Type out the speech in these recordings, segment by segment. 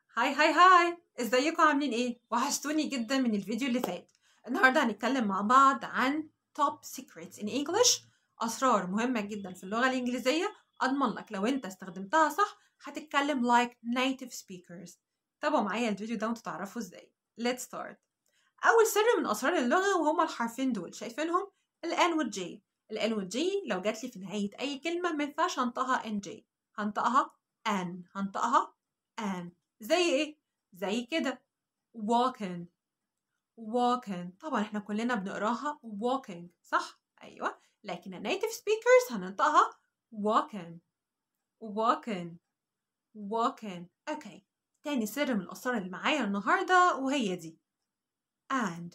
هاي هاي هاي ازيكم عاملين ايه وحشتوني جدا من الفيديو اللي فات النهارده هنتكلم مع بعض عن top secrets in English اسرار مهمه جدا في اللغه الانجليزيه اضمن لك لو انت استخدمتها صح هتتكلم like native speakers تابعوا معايا الفيديو ده وانتوا تعرفوا ازاي let's start اول سر من اسرار اللغه وهما الحرفين دول شايفينهم ال N وال J ال N وال J لو جات لي في نهايه اي كلمه ما ينفعش انطقها N J هنطقها an هنطقها an زي ايه زي كده walking walking طبعا احنا كلنا بنقراها walking صح ايوه لكن النيتيف سبيكرز هننطقها walking walking walking اوكي تاني سر من الاسرار اللي معايا النهارده وهي دي and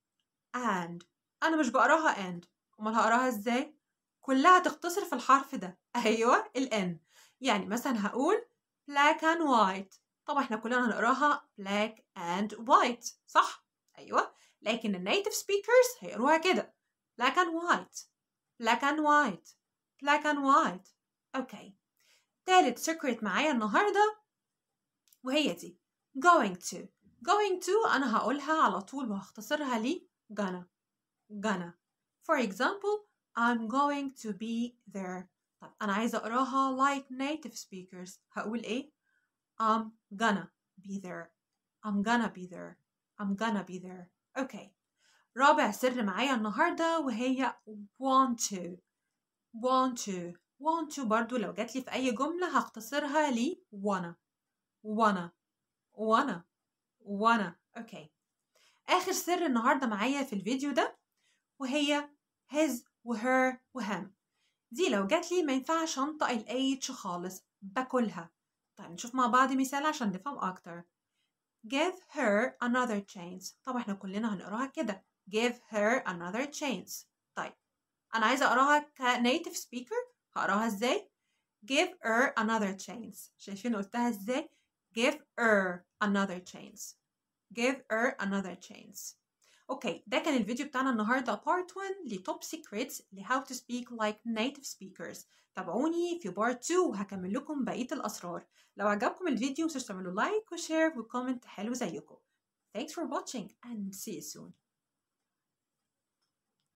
and انا مش بقراها and امال هقراها ازاي كلها تختصر في الحرف ده ايوه ال n يعني مثلا هقول black and white طبعا احنا كلنا هنقراها black and white صح ايوه لكن النيتيف سبيكرز هيقروها كده black and white black and white black and white اوكي تالت سيكريت معايا النهارده وهي دي going to going to انا هقولها على طول وهختصرها لي gonna gonna for example I'm going to be there طب انا عايزه اقراها like native speakers هقول ايه I'm gonna be there. I'm gonna be there. I'm gonna be there. Okay. رابع سر معايا النهاردة وهي want to. want to. want to برضو لو جات لي في أي جملة هختصرها لي wanna. wanna. wanna. wanna. Okay. آخر سر النهاردة معايا في الفيديو ده وهي his وher وهم. دي لو جات لي ما ينفعش انطق ال H خالص باكلها. طيب نشوف مع بعض مثال عشان نفهم أكتر give her another chance طبعا احنا كلنا هنقراها كده give her another chance طيب أنا عايزة أقراها ك native speaker هقراها إزاي give her another chance شايفين قلتها إزاي give her another chance give her another chance اوكي ده كان الفيديو بتاعنا النهارده part 1 لتوب secrets ل how to speak like native speakers تابعوني في بارت 2 وهكمل لكم بقية الأسرار لو عجبكم الفيديو متنسوش تعملوا لايك وشير وكومنت حلو زيكم Thanks for watching and see you soon